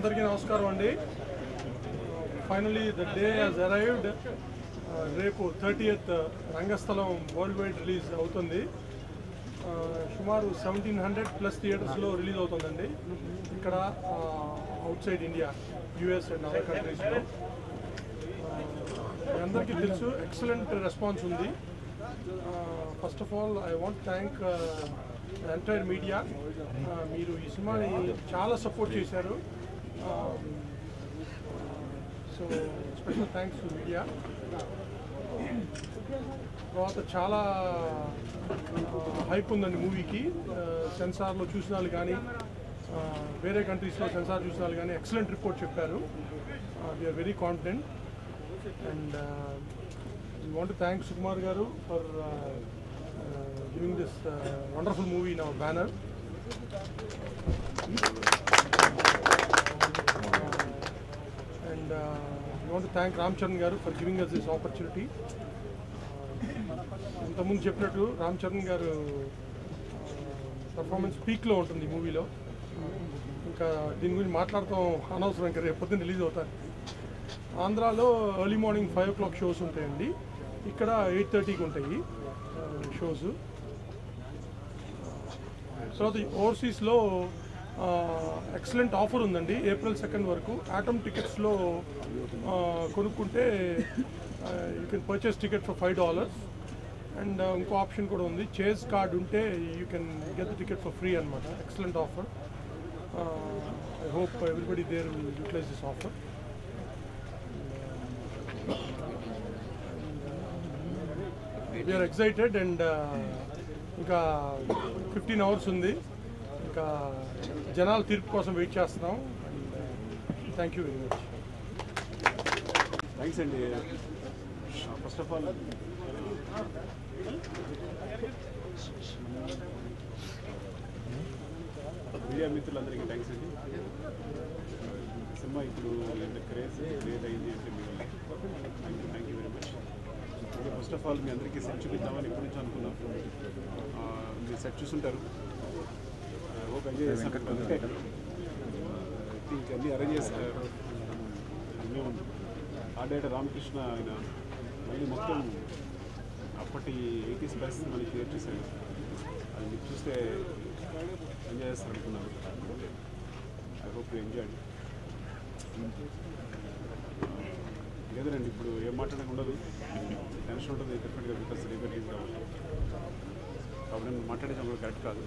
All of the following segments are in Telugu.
అందరికీ నమస్కారం అండి finally the day has arrived రేపు thirtieth Rangasthalam world wide release అవుతుంది Uh, సుమారు సెవెంటీన్ హండ్రెడ్ ప్లస్ థియేటర్స్లో రిలీజ్ అవుతుందండి ఇక్కడ outside India US and other కంట్రీస్లో మీ అందరికీ తెలుసు ఎక్సలెంట్ రెస్పాన్స్ ఉంది first of all I want thank entire media మీరు ఈ సినిమాని చాలా సపోర్ట్ చేశారు so special thanks to media తర్వాత చాలా హైప్ ఉందండి మూవీకి సెన్సార్లో చూసిన వాళ్ళు కానీ వేరే కంట్రీస్లో సెన్సార్ చూసిన వాళ్ళు కానీ ఎక్సలెంట్ రిపోర్ట్ చెప్పారు we're very confident and we want thank Sukumar garu for giving this wonderful movie in our banner and we want thank Ram Charan garu for giving us this opportunity ఇంతకుముందు చెప్పినట్టు రామ్ చరణ్ గారు పర్ఫార్మెన్స్ పీక్లో ఉంటుంది ఈ మూవీలో ఇంకా దీని గురించి మాట్లాడతాం అనవసరం ఇంకా రేపు పొద్దున్న రిలీజ్ అవుతారు ఆంధ్రాలో early morning five o'clock shows ఉంటాయండి ఇక్కడ ఎయిట్ థర్టీకి ఉంటాయి షోస్ తర్వాత ఓవర్సీస్లో ఎక్సలెంట్ ఆఫర్ ఉందండి ఏప్రిల్ సెకండ్ వరకు ఆటమ్ టికెట్స్లో కొనుక్కుంటే you can purchase ticket for five dollars and ఇంకో ఆప్షన్ కూడా ఉంది చేజ్ కార్డ్ ఉంటే you can get the ticket for free అనమాట excellent offer I hope everybody there will utilize this offer we're excited and ఇంకా ఫిఫ్టీన్ అవర్స్ ఉంది ఇంకా జనాల తీర్పు కోసం వెయిట్ చేస్తున్నాం and thank you very much thanks అండి ఫస్ట్ ఆఫ్ ఆల్ మీడియా మిత్రులందరికీ థ్యాంక్స్ అండి సినిమా ఇప్పుడు ఎంత క్రేజ్ క్రియేట్ అయింది అంటే మీ వల్ల thank you thank you very much first of all మీ అందరికీ సెట్ చూపిద్దామని ఎప్పటి నుంచో అనుకున్నాం ఆ, మీరు సెట్ చూసుంటారు హోప్ ఎంజాయ్ చేస్తాను థింక్ అన్నీ అరేంజ్ చేస్తారు మేము ఆ డేట రామకృష్ణ ఆయన మళ్ళీ మొత్తం అప్పటి ఎయిటీస్ పరిస్థితి మనకి క్రియేట్ చేశాడు అది మీకు చూస్తే ఎంజాయ్ చేస్తారు అనుకున్నాను ఐ హోప్ యూ ఎంజాయ్ లేదండి ఇప్పుడు ఏం మాట్లాడక ఉండదు టెన్షన్ ఉంటుంది డెఫినెట్గా బికాస్ రేపు రిలీజ్ కాబట్టి కాబట్టి నేను మాట్లాడేది కూడా కరెక్ట్ కాదు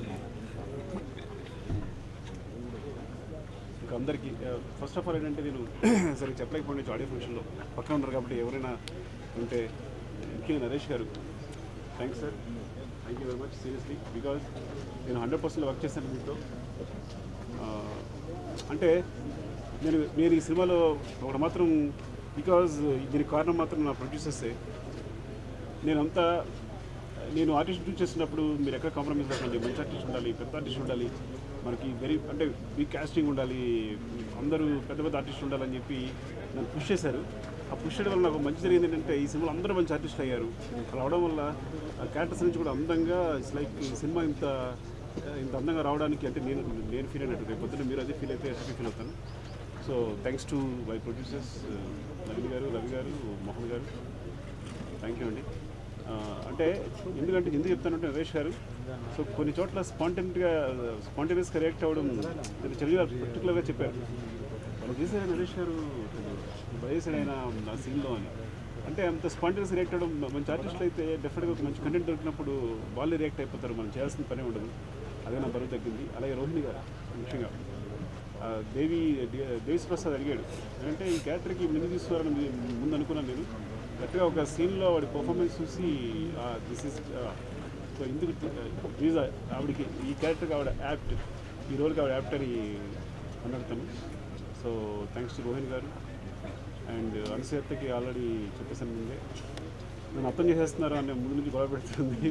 ఇంకా అందరికీ ఫస్ట్ ఆఫ్ ఆల్ ఏంటంటే నేను సరే చెప్పలేకపోయినా ఆడియో ఫంక్షన్లో పక్కన ఉన్నారు కాబట్టి ఎవరైనా ఉంటే ముఖ్యంగా Naresh garu thanks sir thank you very much seriously because నేను హండ్రెడ్ పర్సెంట్ వర్క్ చేశాను మీతో ఆ, అంటే నేను నేను ఈ సినిమాలో ఒకటి మాత్రం బికాజ్ దీనికి కారణం మాత్రం నా ప్రొడ్యూసర్సే నేనంతా నేను ఆర్టిస్ట్ చూస్ చేసినప్పుడు మీరు ఎక్కడ కాంప్రమైజ్ అవ్వకండి మంచి ఆర్టిస్ట్ ఉండాలి పెద్ద ఆర్టిస్ట్ ఉండాలి మనకి వెరీ అంటే బిగ్ కాస్టింగ్ ఉండాలి అందరూ పెద్ద పెద్ద ఆర్టిస్ట్ ఉండాలని చెప్పి నన్ను పుష్ చేశారు ఆ పుష్ చేయడం వల్ల నాకు మంచి జరిగింది ఏంటంటే ఈ సినిమాలో అందరూ మంచి ఆర్టిస్ట్ అయ్యారు అలా అవడం వల్ల ఆ క్యారెక్టర్స్ నుంచి కూడా అందంగా ఇట్స్ లైక్ ఈ సినిమా ఇంత ఇంత అందంగా రావడానికి అంటే నేను నేను ఫీల్ అయినట్టు రేపు పొద్దున్న మీరు అదే ఫీల్ అయితే హ్యాపీ ఫీల్ అవుతాను so thanks to my producers Naveen garu Ravi గారు మోహన్ గారు థ్యాంక్ యూ అండి ఆ, అంటే ఎందుకంటే ఎందుకు చెప్తానంటే నరేష్ గారు సో కొన్ని చోట్ల స్పాంటేనియస్గా స్పాంటేనియస్గా రియాక్ట్ అవ్వడం నేను చెల్లి గారు పర్టికులర్గా చెప్పారు వాళ్ళు చేశారు నరేష్ గారు బయసాడు ఆయన నా సీన్లో అని అంటే అంత స్పాంటేనియస్ రియాక్ట్ అవ్వడం మంచి ఆర్టిస్టులు అయితే డెఫినెట్గా ఒక మంచి కంటెంట్ దొరికినప్పుడు వాళ్ళే రియాక్ట్ అయిపోతారు మనం చేయాల్సిన పనే ఉండదు అదే నా బరువు తగ్గింది అలాగే రోహిణి గారు ముఖ్యంగా ఆ, దేవి దే- దేవిశ్రీ ప్రసాద్ అడిగాడు అంటే ఈ క్యారెక్టర్కి ముందు తీసుకోవాలని మీ- ముందు అనుకున్నాను నేను కరెక్ట్గా ఒక సీన్లో వాడి పర్ఫార్మెన్స్ చూసి దిస్ ఇస్ సో ఇందుకు ప్లీజ్ ఆవిడకి ఈ క్యారెక్టర్కి ఆవిడ యాప్ట్ ఈ రోల్కి ఆవిడ యాప్ట్ అని అన్నడతాను so thanks to Rohin garu and అనుసూయత్తకి already చెప్పేసాను ముందే నన్ను అర్థం చేసేస్తున్నారు అనే ముందు నుంచి గొడవ పెడుతుంది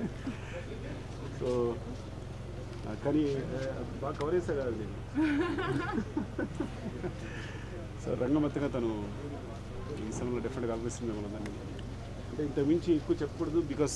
సో ఆ, కానీ ఆ, బాగా కవర్ చేశాడు అది నేను సో రంగమత్తగా తను ఈ సమయంలో డెఫినెట్గా ఆలోచిస్తుంది మిమ్మల్ని దాన్ని అంటే ఇంత మించి ఎక్కువ చెప్పకూడదు బికాస్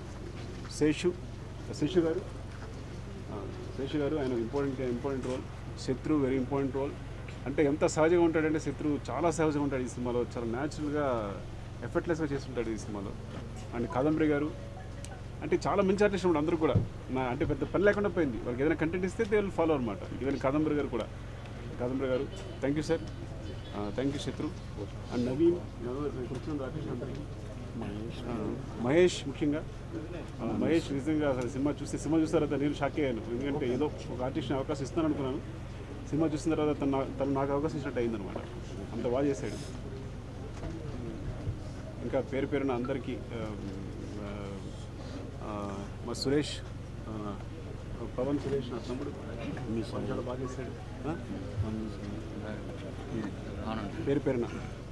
శేషు శేషు గారు ఆ, శేషు గారు ఆయన important important role Shatru very important role అంటే ఎంత సహజంగా ఉంటాడంటే శత్రు చాలా సహజంగా ఉంటాడు ఈ సినిమాలో చాలా న్యాచురల్గా ఎఫర్ట్లెస్గా చేస్తుంటాడు ఈ సినిమాలో అండ్ కాదంబరి గారు అంటే చాలా మంచి ఆర్టిస్ట్ ఉన్నాడు అందరూ కూడా నా అంటే పెద్ద పని లేకుండా పోయింది వాళ్ళకి ఏదైనా కంటెంట్ ఇస్తే దే విల్ ఫాలో అనమాట ఈవెన్ కాదంబరి గారు కూడా Kadambari garu thank you sir thank you Shatru and Naveen ఎవరు ఇక్కడ వచ్చిన ఆర్టిస్ట్ అందరికీ ఆ, మహేష్ ముఖ్యంగా ఆ, మహేష్ నిజంగా అసలు సినిమా చూస్తే సినిమా చూసిన తర్వాత నేను షాక్ అయ్యాను ఎందుకంటే ఏదో ఒక ఆర్టిస్ట్ అవకాశం ఇస్తాను అనుకున్నాను సినిమా చూసిన తర్వాత తను నా- తను నాకు అవకాశం ఇచ్చినట్టు అయిందనమాట అంత బాగా చేశాడు ఇంకా పేరు పేరున అందరికీ ఆ, ఆ, ఆ, మా సురేష్ ఆ, పవన్ సురేష్ నా తమ్ముడు చాలా బాగా చేశాడు ఆ? పేరు పేరున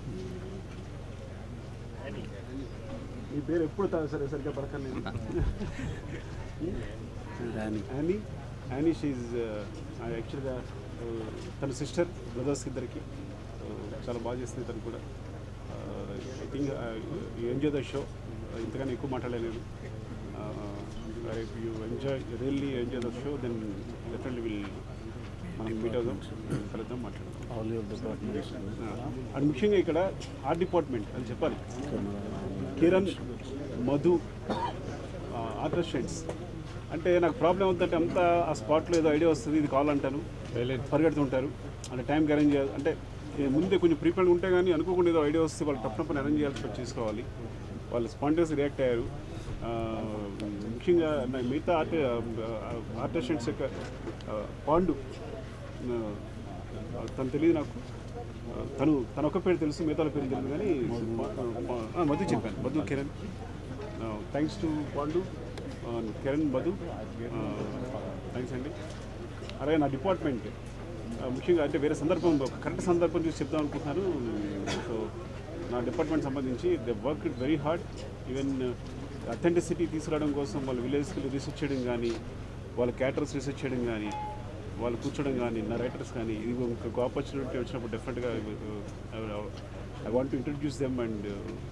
ఈ పేరు ఎప్పుడు తా- సరే సరిగ్గా పలకలేదు యానీ యానీ షీజ్ యాక్చువల్గా తన సిస్టర్ బ్రదర్స్ ఇద్దరికి Uh, చాలా బాగా చేస్తుంది తను కూడా I think enjoy the show ఇంతకన్నా ఎక్కువ మాట్లాడలేదు if you enjoy really enjoy the show then definitely will మనం మీట్ అవుదాం కలుద్దాం మాట్లాడదాం ఆల్ యువర్ డిపార్ట్మెంట్స్ అండ్ ముఖ్యంగా ఇక్కడ ఆర్ట్ డిపార్ట్మెంట్ అని చెప్పాలి కిరణ్ మధు ఆర్ట్ రెస్టారెంట్స్ అంటే నాకు ప్రాబ్లం అవుతుందంటే అంతా ఆ స్పాట్లో ఏదో ఐడియా వస్తుంది ఇది కావాలంటాను పరిగెడుతుంటారు అంటే టైంకి అరేంజ్ చేయాలి అంటే ఏ ముందే కొంచెం ప్రీపెయిడ్ ఉంటే కానీ అనుకోకుండా ఏదో ఐడియా వస్తే వాళ్ళు టప్ టప్ని అరేంజ్ చేయాల్సి వచ్చి చేసుకోవాలి వాళ్ళు స్పాంటేస్ రియాక్ట్ అయ్యారు ఆ, ముఖ్యంగా నా మిగతా ఆర్ట్ ఆర్టిస్టెంట్స్ యొక్క ఆ, పాండు ఆ, తను తెలియదు నాకు ఆ, తను తన ఒక్క పేరు తెలుసు మిగతా వాళ్ళ పేరు తెలియదు కానీ ఆ, మధు చెప్పాను మధు కిరణ్ థ్యాంక్స్ టు పాండు ఆ, కిరణ్ మధు థ్యాంక్స్ అండి అలాగే నా డిపార్ట్మెంట్ ఆ, ముఖ్యంగా అంటే వేరే సందర్భం ఒక కరెక్ట్ సందర్భం చూసి చెప్దాం అనుకుంటున్నాను సో నా డిపార్ట్మెంట్ సంబంధించి the work it very hard even authenticity తీసుకురావడం కోసం వాళ్ళ విలేజ్కి రీసెర్చ్ చేయడం కానీ వాళ్ళ క్యాటర్స్ రీసెర్చ్ చేయడం కానీ వాళ్ళు కూర్చోడం కానీ నా రైటర్స్ కానీ ఇది ఇంకొక ఆపర్చునిటీ వచ్చినప్పుడు డెఫినెట్గా I want to introduce them and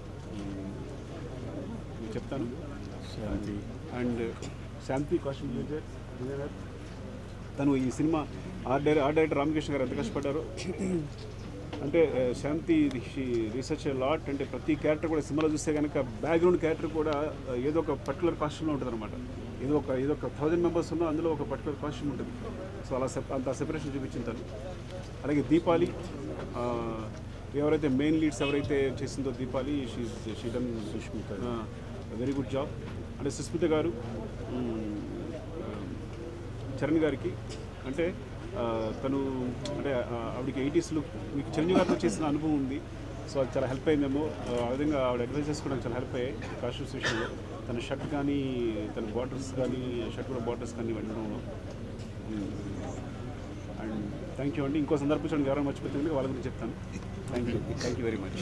చెప్తాను Shanti and Shanti costume designer designer తను ఈ సినిమా art director art director Ramakrishna garu ఎంత కష్టపడ్డారో అంటే ఆ, శాంతి రీసెర్చ్ లాట్ అంటే ప్రతి క్యారెక్టర్ కూడా సినిమాలో చూస్తే కనుక బ్యాక్గ్రౌండ్ క్యారెక్టర్ కూడా ఆ, ఏదో ఒక పర్టికులర్ కాస్ట్యూమ్లో ఉంటుంది అనమాట ఏదో ఒక ఏదో ఒక థౌజండ్ మెంబర్స్ ఉన్నా అందులో ఒక పర్టికులర్ కాస్ట్యూమ్ ఉంటుంది సో అలా సెప్ అంత సెపరేషన్ చూపించింది తను అలాగే దీపాలి ఆ, ఎవరైతే మెయిన్ లీడ్స్ ఎవరైతే చేసిందో Deepali she she done Sushmita very good job అంటే సుస్మిత గారు మ్, చరణ్ గారికి అంటే ఆ, తను అంటే ఆ, ఆవిడకి ఎయిటీస్లో మీకు చిరంజీవి గారితో చేసిన అనుభవం ఉంది సో అది చాలా హెల్ప్ అయిందేమో ఆ ఆ విధంగా ఆవిడ అడ్వైజెస్ కూడా చాలా హెల్ప్ అయ్యాయి కాస్ట్యూమ్స్ విషయంలో తన షర్ట్ కానీ తన బార్డర్స్ కానీ షర్ట్ కూడా బార్డర్స్ కానీ వెళ్ళడంలో అండ్ థ్యాంక్ యూ అండి ఇంకో సందర్భం చూడండి ఎవరైనా మర్చిపోతుంది వాళ్ళ గురించి చెప్తాను thank you thank you very much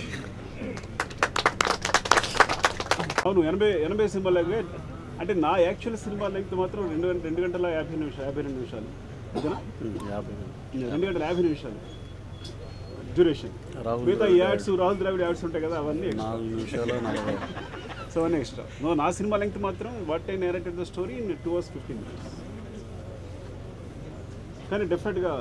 అవును ఎనభై ఎనభై సినిమా లెంగ్ అంటే నా యాక్చువల్ సినిమా లెంగ్త్ మాత్రం రెండు గంట రెండు గంటల యాభై నిమిషాలు యాభై రెండు నిమిషాలు ఓకేనా యాభై రెండు గంటల యాభై నిమిషాలు డ్యూరేషన్ రాహుల్ మిగతా యాడ్స్ రాహుల్ ద్రావిడ్ యాడ్స్ ఉంటాయి కదా అవన్నీ extra. నాలుగు నిమిషాలు నలభై సో అవన్నీ ఎక్స్ట్రా నో నా సినిమా లెంగ్త్ మాత్రం what I narrated the story in two hours fifteen minutes కానీ డెఫినెట్గా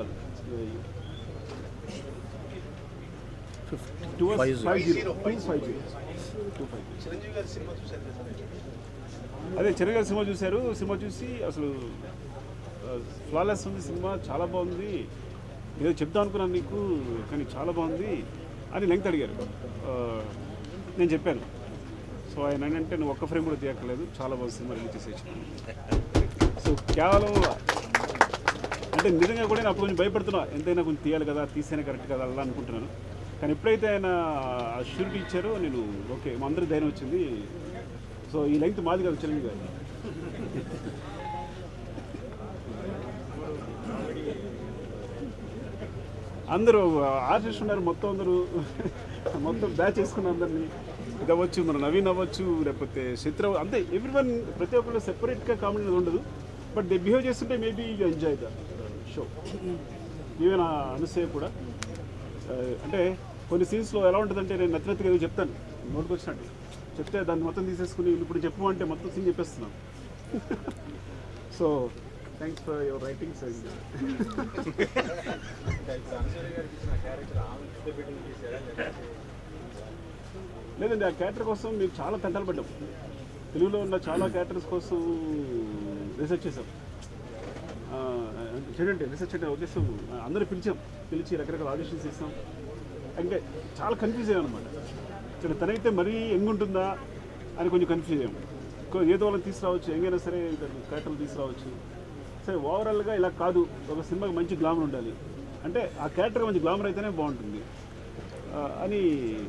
two hours Five five zero two five zero two five Chiranjeevi గారి సినిమా చూశారు కదా సార్ అదే చిరగా సినిమా చూశారు సినిమా చూసి అసలు ఫ్లాలెస్ ఉంది సినిమా చాలా బాగుంది ఏదో చెప్దాం అనుకున్నాను నీకు కానీ చాలా బాగుంది అని లెంగ్త్ అడిగారు ఆ, నేను చెప్పాను సో ఆయన ఏంటంటే నువ్వు ఒక్క ఫ్రేమ్ కూడా తీయక్కర్లేదు చాలా బాగుంది సినిమా రిలీజ్ చేసేసి సో కేవలం అంటే నిజంగా కూడా నేను అప్పుడు కొంచెం భయపడుతున్నా ఎంతైనా కొంచెం తీయాలి కదా తీస్తేనే కరెక్ట్ కదా అలా అనుకుంటున్నాను కానీ ఎప్పుడైతే ఆయన షూరిటీ ఇచ్చారో నేను ఓకే మా అందరి ధైర్యం వచ్చింది సో ఈ లెంగ్త్ మాది కాదు చిరంజీవి గారు అందరూ ఆర్టిస్ట్ ఉన్నారు మొత్తం అందరూ మొత్తం బ్యాచ్ చేసుకున్న అందరినీ ఇది అవ్వచ్చు మన నవీన్ అవ్వచ్చు లేకపోతే శత్రు అంతే ఎవ్రీ వన్ ప్రతి ఒక్కరు సెపరేట్గా కామెడీ అనేది ఉండదు బట్ దే బిహేవ్ చేస్తుంటే maybe you enjoy the show even అనుసే కూడా ఆ, అంటే కొన్ని సీన్స్లో ఎలా ఉంటుందంటే నేను నచ్చినట్టుగా ఏదో చెప్తాను నోటికి వచ్చినట్టు చెప్తే దాన్ని మొత్తం తీసేసుకుని ఇప్పుడు చెప్పు అంటే మొత్తం సీన్ చెప్పేస్తున్నాను so thanks for your writings and లేదండి ఆ క్యారెక్టర్ కోసం మేము చాలా తంటాలు పడ్డాం తెలుగులో ఉన్న చాలా క్యారెక్టర్స్ కోసం రీసెర్చ్ చేసాం ఆ, చూడండి రీసెర్చ్ అంటే ఉద్దేశం అందరూ పిలిచాం పిలిచి రకరకాల ఆడిషన్స్ ఇస్తాం అంటే చాలా కన్ఫ్యూజ్ అయ్యాం అనమాట చూడండి తనైతే మరీ యంగ్ ఉంటుందా అని కొంచెం కన్ఫ్యూజ్ అయ్యాం కొ- ఏదో వాళ్ళని తీసుకురావచ్చు ఎంగైనా సరే క్యారెక్టర్లు తీసుకురావచ్చు సరే ఓవరాల్గా ఇలా కాదు ఒక సినిమాకి మంచి గ్లామర్ ఉండాలి అంటే ఆ క్యారెక్టర్ మంచి గ్లామర్ అయితేనే బాగుంటుంది ఆ, అని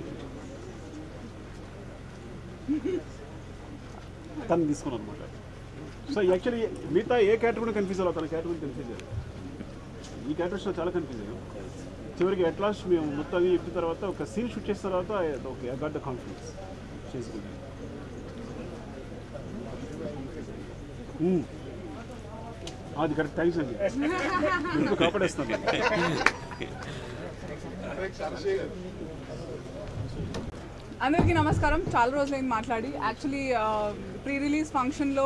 తను తీసుకున్నాను అనమాట సో యాక్చువల్లీ మిగతా ఏ క్యారెక్టర్ కూడా కన్ఫ్యూజ్ అవ్వాలి తన క్యారెక్టర్ కూడా కన్ఫ్యూజ్ అయ్యారు ఈ క్యారెక్టర్స్లో చాలా కన్ఫ్యూజ్ అయ్యాం చివరికి అట్ లాస్ట్ మేము మొత్తం అవి చెప్పిన తర్వాత ఒక సీన్ షూట్ చేసిన తర్వాత okay I got the confidence చేసుకుంటాను అది కరెక్ట్ థ్యాంక్స్ అండి మీకు కాపాడేస్తాను అందరికీ నమస్కారం చాలా రోజులైంది మాట్లాడి యాక్చువల్లీ ప్రీ రిలీజ్ ఫంక్షన్లో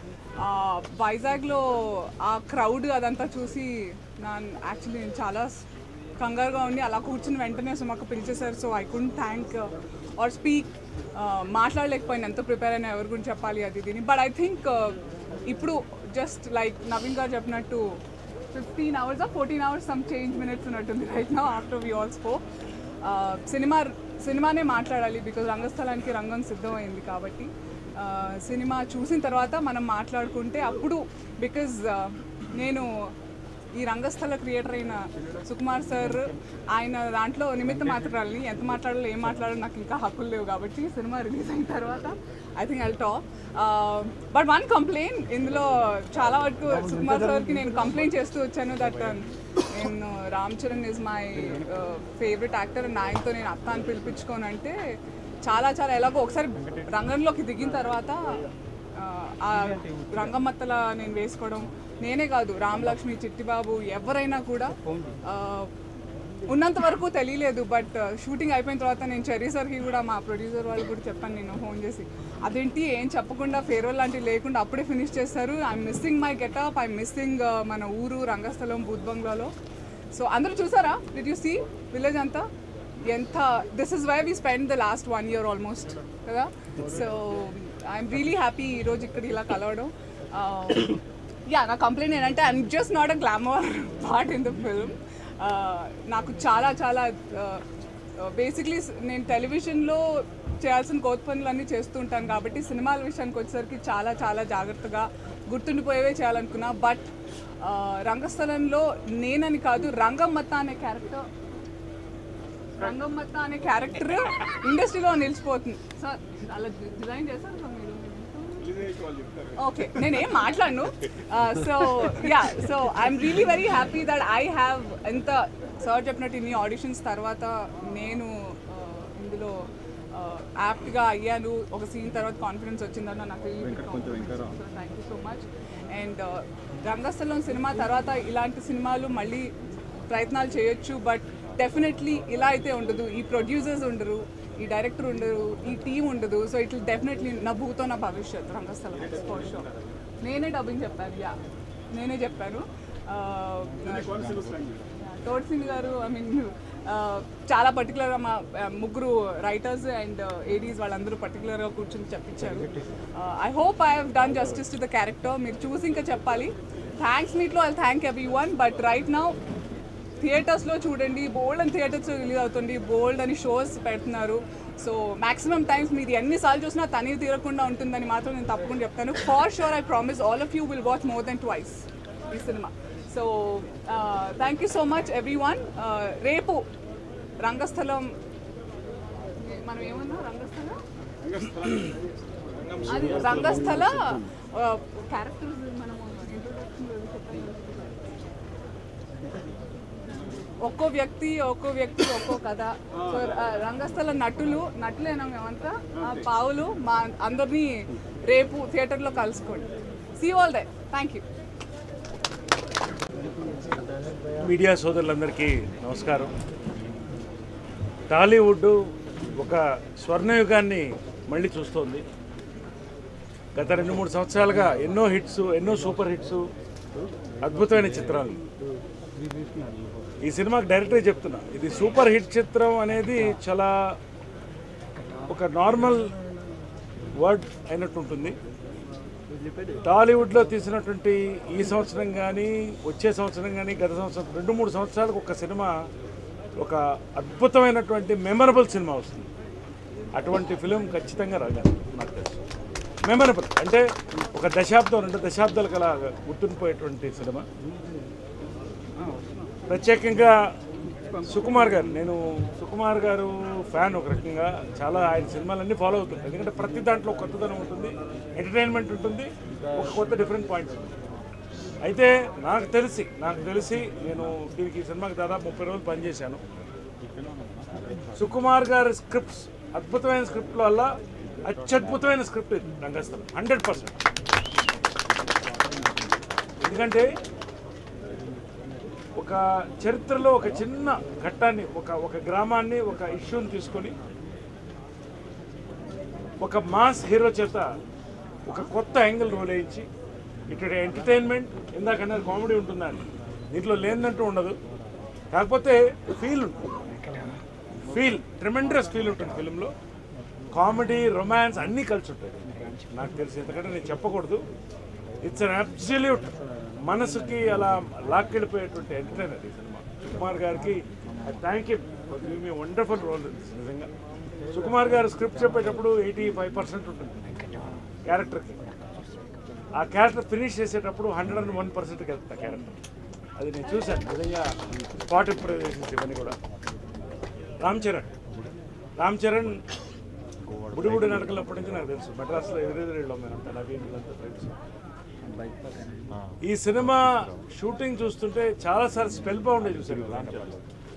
వైజాగ్లో ఆ క్రౌడ్ అదంతా చూసి నా యాక్చువల్లీ నేను చాలా కంగారుగా ఉండి అలా కూర్చుని వెంటనే సుమక్క పిలిచేశారు so I could thank or speak మాట్లాడలేకపోయినా ఎంత ప్రిపేర్ అయినా ఎవరి గురించి చెప్పాలి అది దీని బట్ ఐ థింక్ ఇప్పుడు జస్ట్ లైక్ నవీన్ గారు చెప్పినట్టు fifteen hours fourteen hours some change minutes ఉన్నట్టుంది రైట్ నా ఆఫ్టర్ వి ఆల్ స్పో సినిమా సినిమానే మాట్లాడాలి బికాజ్ రంగస్థలానికి రంగం సిద్ధమైంది కాబట్టి ఆ, సినిమా చూసిన తర్వాత మనం మాట్లాడుకుంటే అప్పుడు బికాజ్ నేను ఈ రంగస్థల క్రియేటర్ అయిన సుకుమార్ సార్ ఆయన దాంట్లో నిమిత్త మాత్రాలని ఎంత మాట్లాడాలో ఏం మాట్లాడాలో నాకు ఇంకా హక్కులు లేవు కాబట్టి సినిమా రిలీజ్ అయిన తర్వాత I think I top but one complaint ఇందులో చాలా వరకు సుకుమార్ సార్కి నేను కంప్లైంట్ చేస్తూ వచ్చాను దట్ నేను Ram Charan is my favourite actor and ఆయనతో నేను అత్త అని పిలిపించుకోను అంటే చాలా చాలా ఎలాగో ఒకసారి రంగంలోకి దిగిన తర్వాత ఆ, ఆ రంగమ్మత్తల నేను వేసుకోవడం నేనే కాదు రామలక్ష్మి చిట్టిబాబు ఎవరైనా కూడా ఆ, ఉన్నంత వరకు తెలియలేదు బట్ షూటింగ్ అయిపోయిన తర్వాత నేను చెర్రీ సార్కి కూడా మా ప్రొడ్యూసర్ వాళ్ళు కూడా చెప్పాను నేను ఫోన్ చేసి అదేంటి ఏం చెప్పకుండా ఫేర్వెల్ లాంటివి లేకుండా అప్పుడే ఫినిష్ చేస్తారు I'm missing my getup I'm missing మన ఊరు రంగస్థలం బూత్ బంగ్లాలో సో అందరూ చూసారా డిడ్ యూ సీ విలేజ్ అంతా ఎంత this is why we spend the last one year almost కదా సో ఐఎమ్ రియలీ హ్యాపీ ఈరోజు ఇక్కడ ఇలా కలవడం యా నా కంప్లైంట్ ఏంటంటే I'm just not a glamour part in the film నాకు చాలా చాలా బేసిక్లీ నేను టెలివిజన్లో చేయాల్సిన కోత పనులన్నీ చేస్తూ ఉంటాను కాబట్టి సినిమాల విషయానికి వచ్చేసరికి చాలా చాలా జాగ్రత్తగా గుర్తుండిపోయేవే చేయాలనుకున్నా బట్ రంగస్థలంలో నేనని కాదు రంగమ్మత్త అనే క్యారెక్టర్ రంగమ్మత్త అనే క్యారెక్టర్ ఇండస్ట్రీలో నిలిచిపోతుంది సార్ అలా డిజైన్ చేశారు సార్ మీరు ఓకే నేనేం మాట్లాడను so yeah so I'm really very happy that I have ఎంత సార్ చెప్పినట్టు ఇన్ని ఆడిషన్స్ తర్వాత నేను uh, ఇందులో యాప్ట్గా అయ్యాను ఒక సీన్ తర్వాత కాన్ఫిడెన్స్ వచ్చిందన్న నాకు thank you so much and Rangasthalam సినిమా తర్వాత ఇలాంటి సినిమాలు మళ్ళీ ప్రయత్నాలు చేయొచ్చు బట్ డెఫినెట్లీ ఇలా అయితే ఉండదు ఈ ప్రొడ్యూసర్స్ ఉండరు ఈ డైరెక్టర్ ఉండరు ఈ టీం ఉండదు సో ఇట్ డెఫినెట్లీ నా భూతో నా భవిష్యత్ రంగస్థలం ఫర్ షూర్ నేనే డబ్బింగ్ చెప్పాను యా నేనే చెప్పాను తోడ్ సింగ్ గారు ఐ మీన్ చాలా పర్టికులర్గా మా ఆ, ముగ్గురు రైటర్స్ అండ్ ఏడీస్ వాళ్ళందరూ పర్టికులర్గా కూర్చొని చెప్పించారు I hope I have done justice to the character మీరు చూసి ఇంకా చెప్పాలి థ్యాంక్స్ మీట్లో I thank everyone but right now థియేటర్స్లో చూడండి బోల్డ్ అని థియేటర్స్లో రిలీజ్ అవుతుంది బోల్డ్ అని షోస్ పెడుతున్నారు సో మాక్సిమం టైమ్స్ మీరు ఎన్నిసార్లు చూసినా తనివి తీరకుండా ఉంటుందని మాత్రం నేను తప్పకుండా చెప్తాను for sure I promise all of you will watch more than twice ఈ సినిమా so thank you so much everyone రేపు రంగస్థలం మనం ఏమన్నా రంగస్థలం అది రంగస్థల క్యారెక్టర్స్ మనం ఇంట్రొడక్షన్ ఒక్కో వ్యక్తి ఒక్కో వ్యక్తి ఒక్కో కథ సో ఆ, రంగస్థల నటులు నటులేనా మేమంతా ఆ, పావులు మా అందరినీ రేపు థియేటర్లో కలుసుకోండి see all they thank you media సోదరులందరికీ నమస్కారం టాలీవుడ్ ఒక స్వర్ణయుగాన్ని మళ్ళీ చూస్తోంది గత రెండు మూడు సంవత్సరాలుగా ఎన్నో హిట్స్ ఎన్నో సూపర్ హిట్స్ అద్భుతమైన చిత్రాలు ఈ సినిమాకి డైరెక్టర్ చెప్తున్నా ఇది సూపర్ హిట్ చిత్రం అనేది చాలా ఒక నార్మల్ వర్డ్ అయినట్టు ఉంటుంది టాలీవుడ్లో తీసినటువంటి ఈ సంవత్సరం కానీ వచ్చే సంవత్సరం కానీ గత సంవత్సరం రెండు మూడు సంవత్సరాలకు ఒక సినిమా ఒక అద్భుతమైనటువంటి మెమరబుల్ సినిమా వస్తుంది అటువంటి ఫిలిం ఖచ్చితంగా రాగాలి నాకు తెలుసు మెమరబుల్ అంటే ఒక దశాబ్దం రెండు దశాబ్దాలకు అలా గుర్తుండిపోయేటువంటి సినిమా ప్రత్యేకంగా సుకుమార్ గారు నేను సుకుమార్ గారు ఫ్యాన్ ఒక రకంగా చాలా ఆయన సినిమాలన్నీ ఫాలో అవుతుంటాయి ఎందుకంటే ప్రతి దాంట్లో కొత్తదనం ఉంటుంది ఎంటర్టైన్మెంట్ ఉంటుంది ఒక కొత్త డిఫరెంట్ పాయింట్స్ ఉంటుంది అయితే నాకు తెలిసి నాకు తెలిసి నేను దీనికి ఈ సినిమాకి దాదాపు ముప్పై రోజులు పనిచేశాను సుకుమార్ గారి స్క్రిప్ట్స్ అద్భుతమైన స్క్రిప్ట్ల వల్ల అత్యద్భుతమైన స్క్రిప్ట్ ఇది రంగస్థలం హండ్రెడ్ పర్సెంట్ ఎందుకంటే ఒక చరిత్రలో ఒక చిన్న ఘట్టాన్ని ఒక ఒక గ్రామాన్ని ఒక ఇష్యూని తీసుకొని ఒక మాస్ హీరో చేత ఒక కొత్త యాంగిల్ రోల్ వేయించి ఇక్కడ ఎంటర్టైన్మెంట్ ఇందాకన్నారు కామెడీ ఉంటుందండి దీంట్లో లేదంటూ ఉండదు కాకపోతే ఫీల్ ఉంటుంది ఫీల్ ట్రిమెండరస్ ఫీల్ ఉంటుంది ఫిలింలో కామెడీ రొమాన్స్ అన్నీ కలిసి ఉంటాయి నాకు తెలిసి ఎందుకంటే నేను చెప్పకూడదు ఇట్స్ అన్ అబ్సల్యూట్ మనసుకి అలా లాక్కెళ్ళిపోయేటువంటి ఎంటర్టైనర్ ఈ సినిమా సుకుమార్ గారికి ఐ థ్యాంక్ యూ మీ వండర్ఫుల్ రోల్ నిజంగా సుకుమార్ గారు స్క్రిప్ట్ చెప్పేటప్పుడు ఎయిటీ ఫైవ్ పర్సెంట్ ఉంటుంది క్యారెక్టర్కి ఆ క్యారెక్టర్ ఫినిష్ చేసేటప్పుడు హండ్రెడ్ అండ్ వన్ పర్సెంట్కి వెళ్తుంది ఆ క్యారెక్టర్ అది నేను చూశాను నిజంగా స్పాట్ ఇంప్రవేషన్స్ ఇవన్నీ కూడా రామ్ చరణ్ రామ్ చరణ్ బుడి బుడి నడకలప్పటి నుంచి నాకు తెలుసు మెడ్రాస్లో ఎదురెదురు మేమంతా నవీన్ వీళ్ళంతా ఫ్రెండ్స్ ఈ సినిమా షూటింగ్ చూస్తుంటే చాలాసార్లు స్పెల్ బాగుండే చూశాను రామ్ చరణ్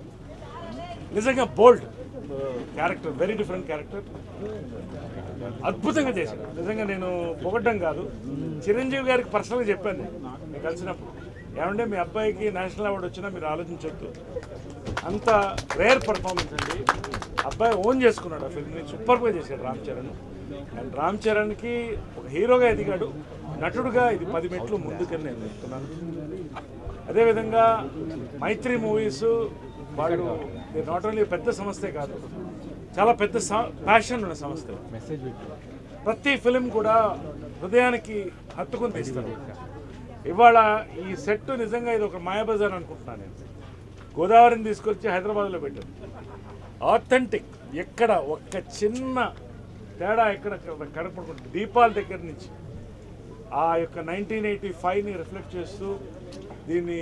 నిజంగా bold character very different character అద్భుతంగా చేశాడు నిజంగా నేను పొగడ్డం కాదు చిరంజీవి గారికి పర్సనల్గా చెప్పాను నేను నేను కలిసినప్పుడు ఏమంటే మీ అబ్బాయికి నేషనల్ అవార్డు వచ్చినా మీరు ఆలోచించొద్దు అంత రేర్ పర్ఫార్మెన్స్ అండి అబ్బాయి ఓన్ చేసుకున్నాడు ఆ ఫిల్మ్ని సూపర్గా చేశాడు రామ్ చరణ్ అండ్ రామ్ చరణ్కి ఒక హీరోగా ఎదిగాడు నటుడుగా ఇది పది మెట్లు ముందుకని నేను చెప్తున్నాను అదేవిధంగా మైత్రి మూవీస్ వాళ్ళు నాట్ ఓన్లీ పెద్ద సంస్థే కాదు చాలా పెద్ద ప్యాషన్ ఉన్న సంస్థ ప్రతి ఫిలిం కూడా హృదయానికి హత్తుకుని తీస్తారు ఇవాళ ఈ సెట్ నిజంగా ఇది ఒక మాయాబజార్ అనుకుంటున్నాను నేను గోదావరిని తీసుకొచ్చి హైదరాబాద్లో పెట్టాను ఆథెంటిక్ ఎక్కడ ఒక్క చిన్న తేడా ఎక్కడ కనపడుకుంటుంది దీపాల దగ్గర నుంచి ఆ యొక్క నైన్టీన్ ఎయిటీ ఫైవ్ని రిఫ్లెక్ట్ చేస్తూ దీన్ని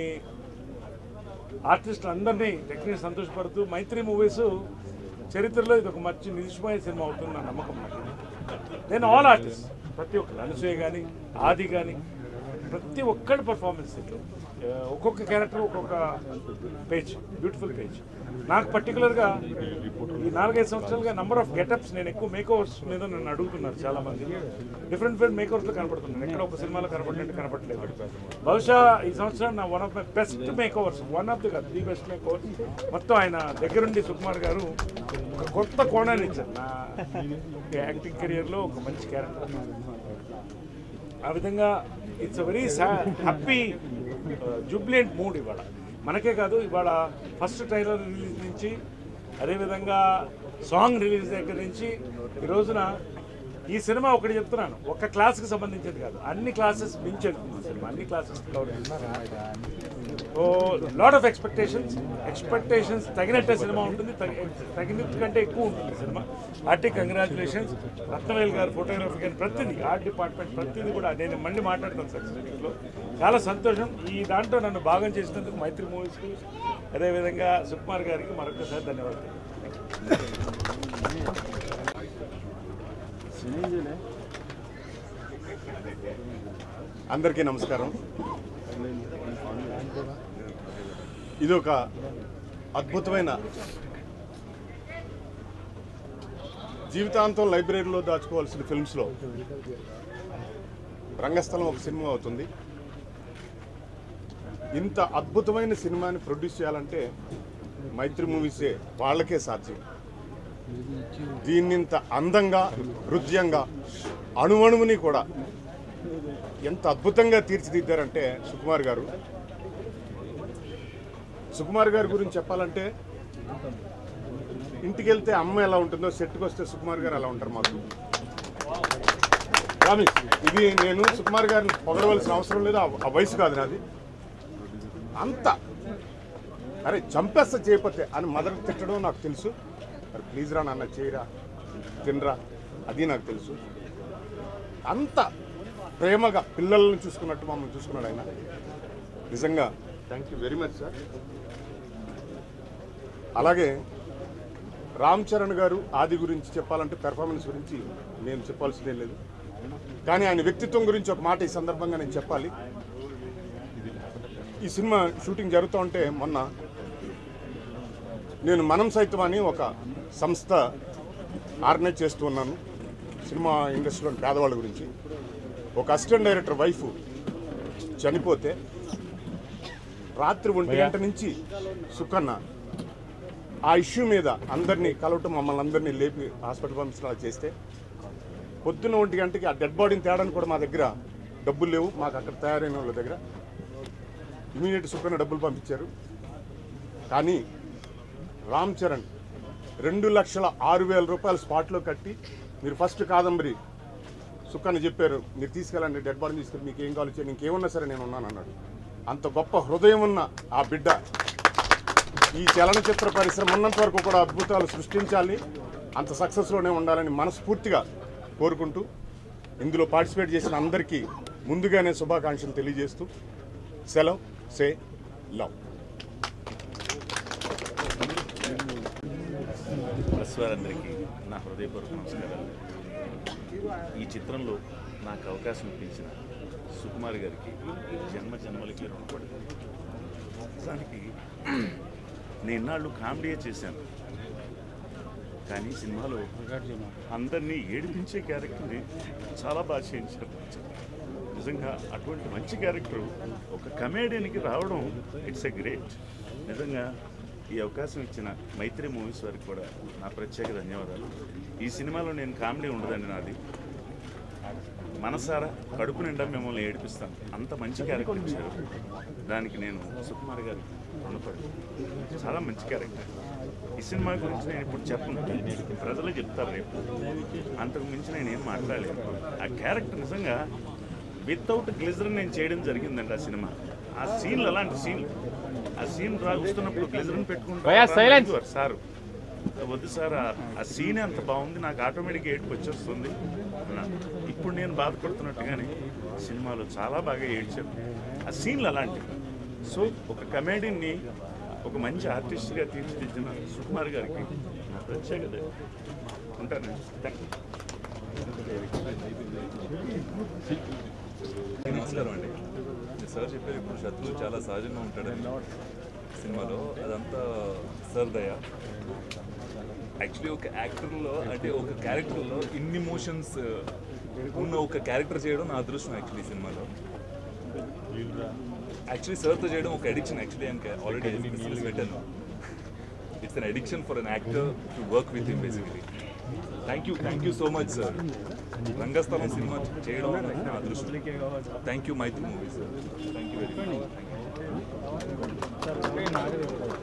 ఆర్టిస్టులు అందరినీ టెక్నీషియన్ సంతోషపడుతూ మైత్రి మూవీస్ చరిత్రలో ఇది ఒక మంచి నిలిచిపోయే సినిమా అవుతుంది నా నమ్మకం నాకు నేను ఆల్ ఆర్టిస్ట్ ప్రతి ఒక్కరు అనసూయ కానీ ఆది కానీ ప్రతి ఒక్కరి పర్ఫార్మెన్స్ దీంట్లో ఆ, ఒక్కొక్క క్యారెక్టర్ ఒక్కొక్క పేజ్ బ్యూటిఫుల్ పేజ్ నాకు పర్టికులర్గా ఈ నాలుగైదు సంవత్సరాలుగా నంబర్ ఆఫ్ గెటప్స్ నేను ఎక్కువ మేకోవర్స్ మీద నన్ను అడుగుతున్నారు చాలా మంది డిఫరెంట్ డిఫరెంట్ మేకోవర్స్లో కనపడుతున్నాను ఎక్కడ ఒక సినిమాలో కనపడినట్టు కనపడలేదు బహుశా ఈ సంవత్సరం నా one of my best makeovers one of the కాదు ది బెస్ట్ మేకోవర్స్ మొత్తం ఆయన దగ్గరుండి సుకుమార్ గారు ఒక కొత్త కోణాన్ని ఇచ్చారు నా యాక్టింగ్ కెరియర్లో ఒక మంచి క్యారెక్టర్ ఆ విధంగా it's a very happy jubilant mood ఇవాళ మనకే కాదు ఇవాళ ఫస్ట్ ట్రైలర్ రిలీజ్ నుంచి అదేవిధంగా సాంగ్ రిలీజ్ దగ్గర నుంచి ఈ రోజున ఈ సినిమా ఒకటి చెప్తున్నాను ఒక క్లాస్కి సంబంధించింది కాదు అన్ని క్లాసెస్ మించి వెళ్తుంది ఈ సినిమా అన్ని క్లాసెస్ ఓ లాట్ ఆఫ్ ఎక్స్పెక్టేషన్స్ ఎక్స్పెక్టేషన్స్ తగినట్టే సినిమా ఉంటుంది తగి- తగినట్టు కంటే ఎక్కువ ఉంటుంది సినిమా ఆర్టీ కంగ్రాచులేషన్స్ రత్నవేల్ గారు ఫోటోగ్రఫీ కానీ ప్రతిదీ ఆర్ట్ డిపార్ట్మెంట్ ప్రతిదీ కూడా నేను మళ్ళీ మాట్లాడతాను సక్సెస్లో చాలా సంతోషం ఈ దాంట్లో నన్ను భాగం చేసినందుకు మైత్రి మూవీస్కి అదేవిధంగా సుకుమార్ గారికి మరొకసారి ధన్యవాదాలు అందరికీ నమస్కారం ఇది ఒక అద్భుతమైన జీవితాంతం లైబ్రరీలో దాచుకోవాల్సిన ఫిల్మ్స్లో రంగస్థలం ఒక సినిమా అవుతుంది ఇంత అద్భుతమైన సినిమాని ప్రొడ్యూస్ చేయాలంటే మైత్రి మూవీసే వాళ్ళకే సాధ్యం దీన్నింత అందంగా హృదయంగా అణువణువుని కూడా ఎంత అద్భుతంగా తీర్చిదిద్దారంటే సుకుమార్ గారు సుకుమార్ గారి గురించి చెప్పాలంటే ఇంటికి వెళ్తే అమ్మ ఎలా ఉంటుందో సెట్కి వస్తే సుకుమార్ గారు అలా ఉంటారు మాకు ప్రామిస్ ఇది నేను సుకుమార్ గారిని పొగడవలసిన అవసరం లేదు ఆ- ఆ వయసు కాదు నాది అంత అరే చంపేస్తా చేయకపోతే అని మదర్ తిట్టడం నాకు తెలుసు మరి ప్లీజ్ రా నాన్న చేయరా తినరా అది నాకు తెలుసు అంత ప్రేమగా పిల్లల్ని చూసుకున్నట్టు మమ్మల్ని చూసుకున్నాడు ఆయన నిజంగా thank you very much sir అలాగే రామ్ చరణ్ గారు ఆది గురించి చెప్పాలంటే పెర్ఫార్మెన్స్ గురించి నేను చెప్పాల్సిందేం లేదు కానీ ఆయన వ్యక్తిత్వం గురించి ఒక మాట ఈ సందర్భంగా నేను చెప్పాలి ఈ సినిమా షూటింగ్ జరుగుతూ ఉంటే మొన్న నేను మనం సైతం అని ఒక సంస్థ ఆర్గనైజ్ చేస్తూ ఉన్నాను సినిమా ఇండస్ట్రీలోని పేదవాళ్ళ గురించి ఒక అసిస్టెంట్ డైరెక్టర్ వైఫ్ చనిపోతే రాత్రి ఒంటి గంట నుంచి సుకన్న ఆ ఇష్యూ మీద అందరినీ కలవటం మమ్మల్ని అందరినీ లేపి హాస్పిటల్ పంపించడం చేస్తే పొద్దున్న ఒంటి గంటకి ఆ డెడ్ బాడీని తేడానికి కూడా మా దగ్గర డబ్బులు లేవు మాకు అక్కడ తయారైన వాళ్ళ దగ్గర ఇమీడియట్ సుకన్న డబ్బులు పంపించారు కానీ రామ్ చరణ్ రెండు లక్షల ఆరు వేల రూపాయలు స్పాట్లో కట్టి మీరు ఫస్ట్ కాదంబరి సుక్కని చెప్పారు మీరు తీసుకెళ్ళండి డెడ్ బాడీని తీసుకెళ్ళి మీకు ఏం కావాలి చేయండి ఇంకేమన్నా సరే నేను ఉన్నాను అన్నాడు అంత గొప్ప హృదయం ఉన్న ఆ బిడ్డ ఈ చలనచిత్ర పరిశ్రమ ఉన్నంత వరకు కూడా అద్భుతాలు సృష్టించాలి అంత సక్సెస్లోనే ఉండాలని మనస్ఫూర్తిగా కోరుకుంటూ ఇందులో పార్టిసిపేట్ చేసిన అందరికీ ముందుగానే శుభాకాంక్షలు తెలియజేస్తూ సెలవ్ సే లవ్ ప్రెస్ వారందరికీ నా హృదయపూర్వక నమస్కారాలు ఈ చిత్రంలో నాకు అవకాశం ఇప్పించిన సుకుమార్ గారికి జన్మ జన్మలకి రుణపడి నిజానికి నేను ఇన్నాళ్ళు కామెడీయే చేశాను కానీ సినిమాలో అందరినీ ఏడిపించే క్యారెక్టర్ని చాలా బాగా చేయించారు నిజంగా అటువంటి మంచి క్యారెక్టర్ ఒక కమేడియన్కి రావడం ఇట్స్ ఎ గ్రేట్ నిజంగా ఈ అవకాశం ఇచ్చిన మైత్రి మూవీస్ వారికి కూడా నా ప్రత్యేక ధన్యవాదాలు ఈ సినిమాలో నేను కామెడీ ఉండదండి నాది మనసారా కడుపు నిండా మిమ్మల్ని ఏడిపిస్తాను అంత మంచి క్యారెక్టర్ ఇచ్చారు దానికి నేను సుకుమార్ గారికి రుణపడి చాలా మంచి క్యారెక్టర్ ఈ సినిమా గురించి నేను ఇప్పుడు చెప్పను ప్రజలే చెప్తారు రేపు అంతకు మించి నేను ఏం మాట్లాడలేను ఆ క్యారెక్టర్ నిజంగా వితౌట్ గ్లిజరిన్ నేను చేయడం జరిగిందండి ఆ సినిమా ఆ సీన్లు అలాంటి సీన్లు ఆ సీన్ రా వస్తున్నప్పుడు గ్లిజరిన్ పెట్టుకుంటా సార్ వద్దు సార్ ఆ- ఆ సీన్ అంత బాగుంది నాకు ఆటోమేటిక్ ఏడుపు వచ్చేస్తుంది అన్నాను. ఇప్పుడు నేను బాధపడుతున్నట్టుగానే సినిమాలో చాలా బాగా ఏడ్చాను ఆ సీన్లు అలాంటివి సో ఒక కమేడియన్ని ఒక మంచి ఆర్టిస్ట్గా తీర్చిదిద్దిన సుకుమార్ గారికి నా ప్రత్యేకత ఉంటాను థ్యాంక్ యూ నమస్కారం అండి సార్ చెప్పారు ఇప్పుడు శత్రువు చాలా సహజంగా ఉంటాడని సినిమాలో అదంతా సార్ దయ యాక్చువల్లీ ఒక యాక్టర్లో అంటే ఒక క్యారెక్టర్లో ఇన్ని మోషన్స్ ఉన్న ఒక క్యారెక్టర్ చేయడం నా అదృష్టం యాక్చువల్లీ సినిమాలో యాక్చువల్లీ సార్తో చేయడం ఒక అడిక్షన్ యాక్చువల్లీ ఐఎమ్ ఆల్రెడీ పెట్టాను it's an addiction for an actor to work with him basically thank you thank you so much sir Rangasthalam సినిమా చేయడం అనేది నా అదృష్టం thank you Mythri movie sir thank you very much